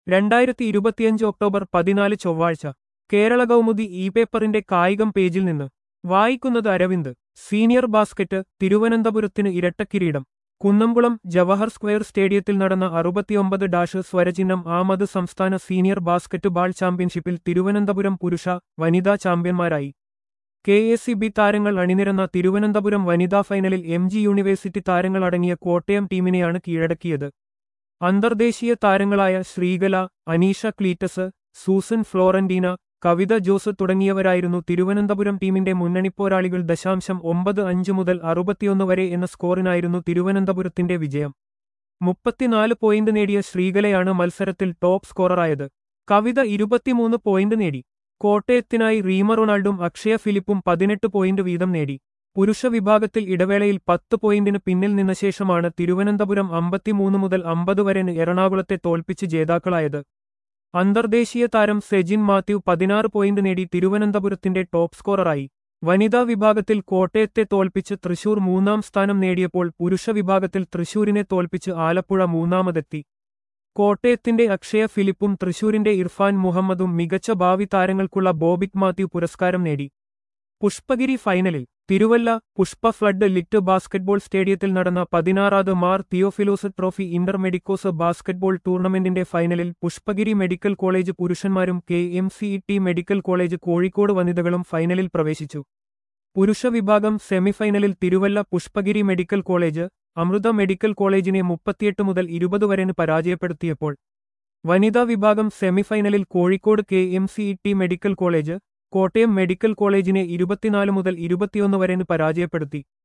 രണ്ടായിരത്തി ഇരുപത്തിയഞ്ച് ഒക്ടോബർ പതിനാല് ചൊവ്വാഴ്ച കേരള കൗമുദി ഇ പേപ്പറിന്റെ കായികം പേജിൽ നിന്ന് വായിക്കുന്നത് അരവിന്ദ് സീനിയർ ബാസ്ക്കറ്റ് തിരുവനന്തപുരത്തിന് ഇരട്ടക്കിരീടം കുന്നംകുളം ജവഹർ സ്ക്വയർ സ്റ്റേഡിയത്തിൽ നടന്ന അറുപത്തിയൊമ്പത് ഡാഷ് സ്വരചിഹ്നം ആമത് സംസ്ഥാന സീനിയർ ബാസ്ക്കറ്റ് ബാൾ ചാമ്പ്യൻഷിപ്പിൽ തിരുവനന്തപുരം പുരുഷ വനിതാ ചാമ്പ്യന്മാരായി കെ എസ് സി ബി താരങ്ങൾ അണിനിരന്ന തിരുവനന്തപുരം വനിതാ ഫൈനലിൽ എം ജി യൂണിവേഴ്സിറ്റി താരങ്ങൾ അടങ്ങിയ കോട്ടയം ടീമിനെയാണ് കീഴടക്കിയത് അന്തർദേശീയ താരങ്ങളായ Sreekala Aneesha Cletus Susan Florentina Kavitha Jose തുടങ്ങിയവരായിരുന്നു തിരുവനന്തപുരം ടീമിന്റെ മുന്നണിപ്പോരാളികൾ ദശാംശം ഒമ്പത് അഞ്ച് മുതൽ അറുപത്തിയൊന്ന് വരെ എന്ന സ്കോറിനായിരുന്നു തിരുവനന്തപുരത്തിന്റെ വിജയം മുപ്പത്തിനാല് പോയിന്റ് നേടിയ ശ്രീകലയാണ് മത്സരത്തിൽ ടോപ്പ് സ്കോററായത് കവിത ഇരുപത്തിമൂന്ന് പോയിന്റ് നേടി കോട്ടയത്തിനായി റീമ റൊണാൾഡും അക്ഷയ ഫിലിപ്പും പതിനെട്ട് പോയിന്റ് വീതം നേടി പുരുഷ വിഭാഗത്തിൽ ഇടവേളയിൽ പത്ത് പോയിന്റിന് പിന്നിൽ നിന്ന ശേഷമാണ് തിരുവനന്തപുരം അമ്പത്തിമൂന്ന് മുതൽ അമ്പത് വരെ എറണാകുളത്തെ തോൽപ്പിച്ച് ജേതാക്കളായത് അന്തർദേശീയ താരം സെജിൻ മാത്യു പതിനാറ് പോയിന്റ് നേടി തിരുവനന്തപുരത്തിന്റെ ടോപ്പ് സ്കോററായി വനിതാ വിഭാഗത്തിൽ കോട്ടയത്തെ തോൽപ്പിച്ച് തൃശൂർ മൂന്നാം സ്ഥാനം നേടിയപ്പോൾ പുരുഷ വിഭാഗത്തിൽ തൃശൂരിനെ തോൽപ്പിച്ച് ആലപ്പുഴ മൂന്നാമതെത്തി കോട്ടയത്തിന്റെ അക്ഷയ ഫിലിപ്പും തൃശൂരിന്റെ ഇർഫാൻ മുഹമ്മദും മികച്ച ഭാവി താരങ്ങൾക്കുള്ള ബോബിക് മാത്യു പുരസ്കാരം നേടി പുഷ്പഗിരി ഫൈനലിൽ Thiruvalla Pushpa flood lit basketball സ്റ്റേഡിയത്തിൽ നടന്ന പതിനാറാത് Mar Theophilos trophy inter medicos basketball ടൂർണമെന്റിന്റെ ഫൈനലിൽ പുഷ്പഗിരി മെഡിക്കൽ കോളേജ് പുരുഷന്മാരും K M C T medical college Kozhikode വനിതകളും ഫൈനലിൽ പ്രവേശിച്ചു പുരുഷ വിഭാഗം സെമിഫൈനലിൽ Thiruvalla Pushpagiri medical college Amrita medical കോളേജിനെ മുപ്പത്തിയെട്ട് മുതൽ ഇരുപത് വരെന് പരാജയപ്പെടുത്തിയപ്പോൾ വനിതാ വിഭാഗം സെമിഫൈനലിൽ Kozhikode K M C T medical college Kottayam medical കോളേജിനെ ഇരുപത്തിനാല് മുതൽ ഇരുപത്തിയൊന്ന് വരെന് പരാജയപ്പെടുത്തി